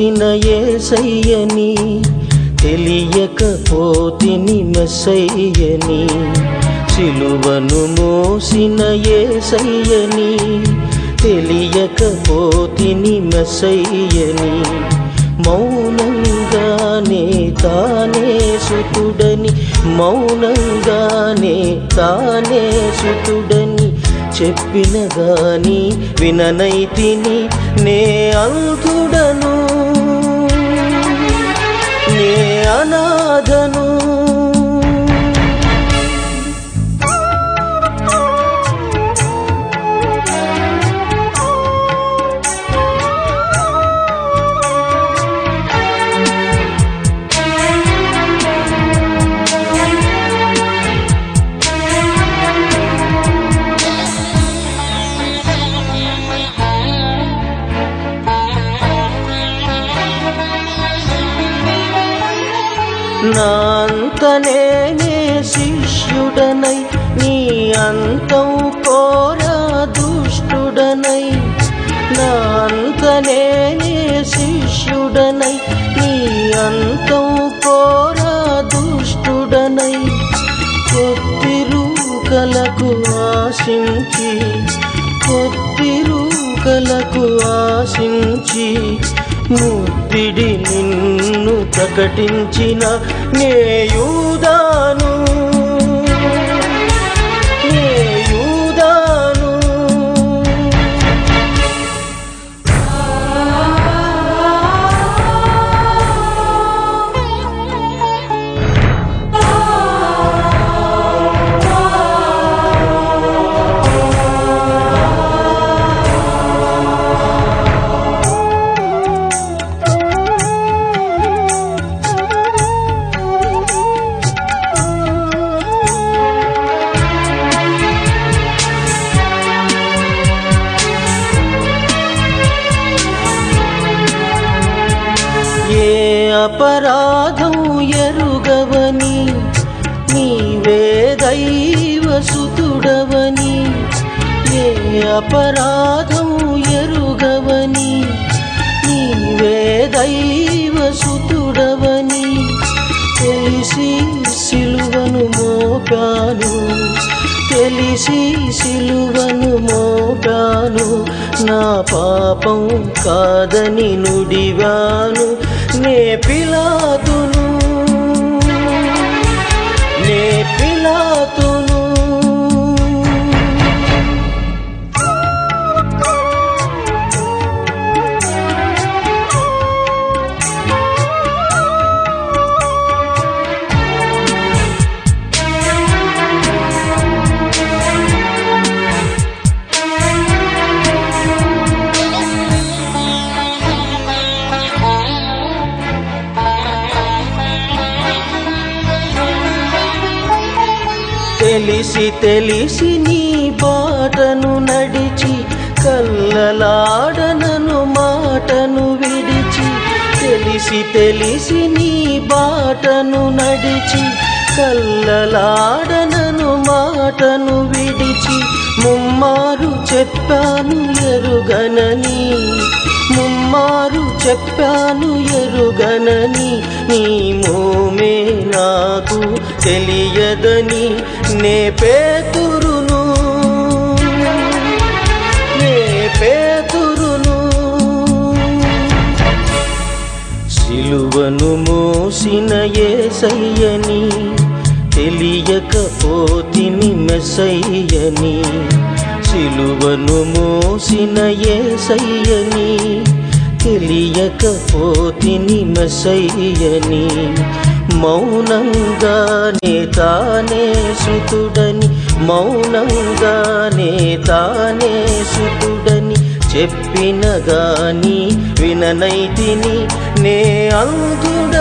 మోసిన ఏసయ్యని తెలియకపోతిని మెస్సయ్యని సిలువను మోసిన ఏసయ్యని తెలియకపోతిని మెస్సయ్యని మౌనంగానే తానే సుతుడని మౌనంగానే తానే సుతుడని చెప్పిన గాని విననైతిని నే అంతుడను నే అనాథను నా అంత నేనే శిష్యుడనై నీ అంతం కోరా దుష్టుడనై నా అంత నేనే శిష్యుడనై నీ అంతం కోరా దుష్టుడనై కొద్దిరూకలకు ఆశించి కొద్దిరూకలకు ఆశించి ముద్దిడి నిన్ను ప్రకటించిన నేయూదాను నేయూదాను ఏ అపరాధం ఎరుగవని నీవే దైవ సుతుడవని ఏ అపరాధం ఎరుగవని నీవే దైవ సుతుడవని తెలిసి సిలువను మోపాను తెలిసి సిలువను మోపాను నా పాపం కాదని నుడివాను నే పిలాతును నే పిలాతును తెలిసి తెలిసి నీ బాటను నడిచి కల్లలాడనను మాటను విడిచి తెలిసి తెలిసి నీ బాటను నడిచి కల్లలాడనను మాటను విడిచి ముమ్మారు చెప్పాను ఎరుగనని ముమ్మారు చెప్పాను ఎరుగనని నీ మోమే నాకు తెలియదని నే పేతురును నే పేతురును సిలువను మోసిన ఏసయ్యని తెలియకపోతిని మెసయ్యని సిలువను మోసిన ఏసయ్యని తెలియకపోతిని మెసయ్యని మౌనంగానే తానే సుతుడని మౌనంగానే తానే సుతుడని చెప్పిన గాని విననైతిని నే అంతుడ